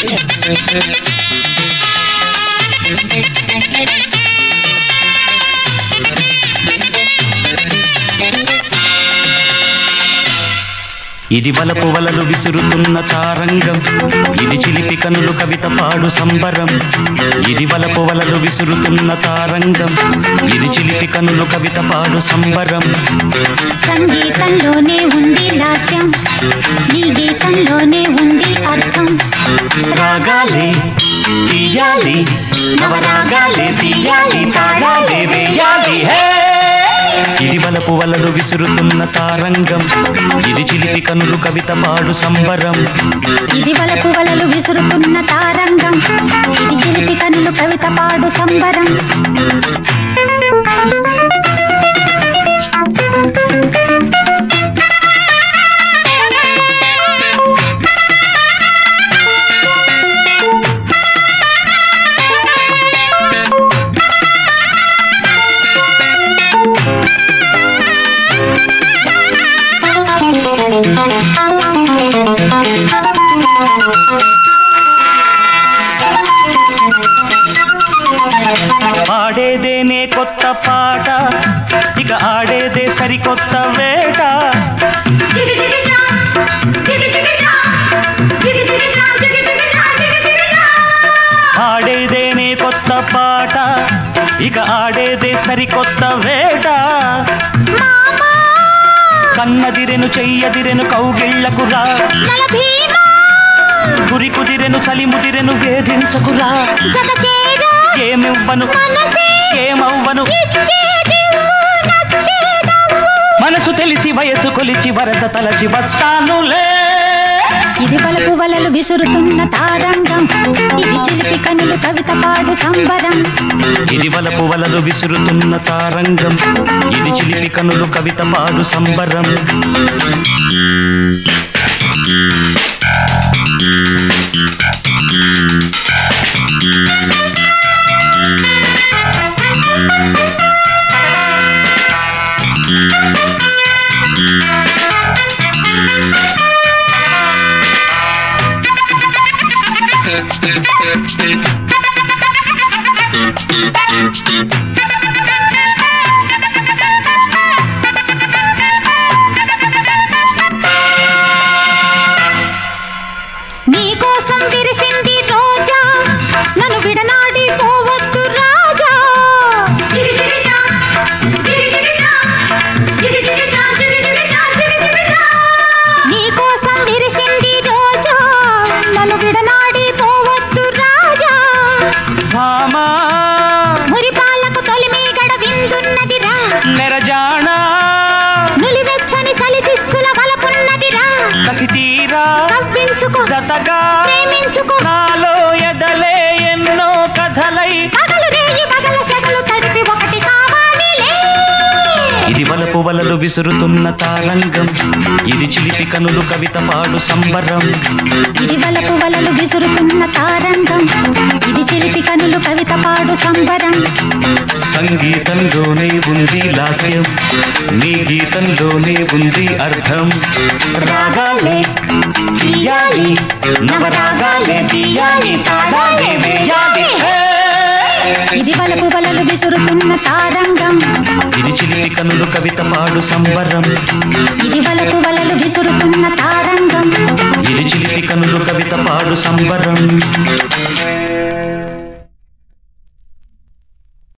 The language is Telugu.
ఇది వలపు వలలు విసురుతున్న తారంగం ఇది చిలిపి కనులు కవిత పాడు సంబరం ఇది వలపు వలలు విసురుతున్న తారంగం ఇది చిలిపి కనులు కవిత పాడు సంబరం సంగీతంలోనే ఉంది లాస్యం నీ గీతంలోనే ఉంది అర్థం రాగాలే తీయాలి నవరాగాలే తీయాలి తాగాలే వేయాలి హే! ఇది వలపు వలలు విసురుతున్న తారంగం ఇది చిలిపి కనులు కవిత పాడు సంబరం ఇది వలపు వలలు విసురుతున్న తారంగం ఇది చిలిపి కనులు కవిత పాడు సంబరం పాడేదేనే కొత్త పాట ఇక ఆడేదే సరికొత్త వేట ఆడేదేనే కొత్త పాట ఇక ఆడేదే సరికొత్త వేట కన్నదిరెను చెయ్యదిరెను కౌగిళ్లకురా నల భీమా గురి కుదిరెను చలి ముదిరెను వేధించకురా జత చేరా ఏమివ్వను మనసే ఏమవ్వను ఇచ్చేదివ్వు, నచ్చేదవ్వు. మనసు తెలిసి వయసు కొలిచి వరస తలచి వస్తానులే ఇది వలపు వలలు విసురుతున్న తారంగం ఇది చిలిపి కనులు కవిత పాడు సంబరం ఇది వలపు వలలు విసురుతున్న తారంగం ఇది చిలిపి కనులు కవిత పాడు సంబరం నీ కోసం విరిసింది రోజా నన్ను విడనాడి పోవద్దు రాజా నీ కోసం విరిసింది రోజా నన్ను విడనాడి పోవద్దు రాజా భామా మురిపాలకు తొలిమి గడ విందున్నదిరా నెరజాణా నులివెచ్చని చలిచిచ్చుల వలపున్నదిరా కసి తీరా కవ్వించుకో జతగా ప్రేమించుకో నాలో ఎదలే ఎన్నో కథలై పగలు రేయి పగల సెగలు తడిపి ఒకటి కావాలిలే ఇది వలపు వలలు విసురుతున్న తారంగం ఇది చిలిపి కనులు కవిత పాడు సంబరం ఇది వలపు వలలు విసురుతున్న తారంగం ఇది చిలిపి కనులు కవిత పాడు సంబరం సంగీతంలోనే ఉంది లాస్యం నీ గీతంలోనే ఉంది అర్థం రాగాలే తీయాలి నవరాగాలే తీయాలి తాళాలే వేయాలి హే! ఇది వలపు వలలు విసురుతున్న తారంగం ఇది చిలిపి కనులు కవిత పాడు సంబరం ఇది వలపు వలలు విసురుతున్న తారంగం ఇది చిలిపి కనులు కవిత పాడు సంబరం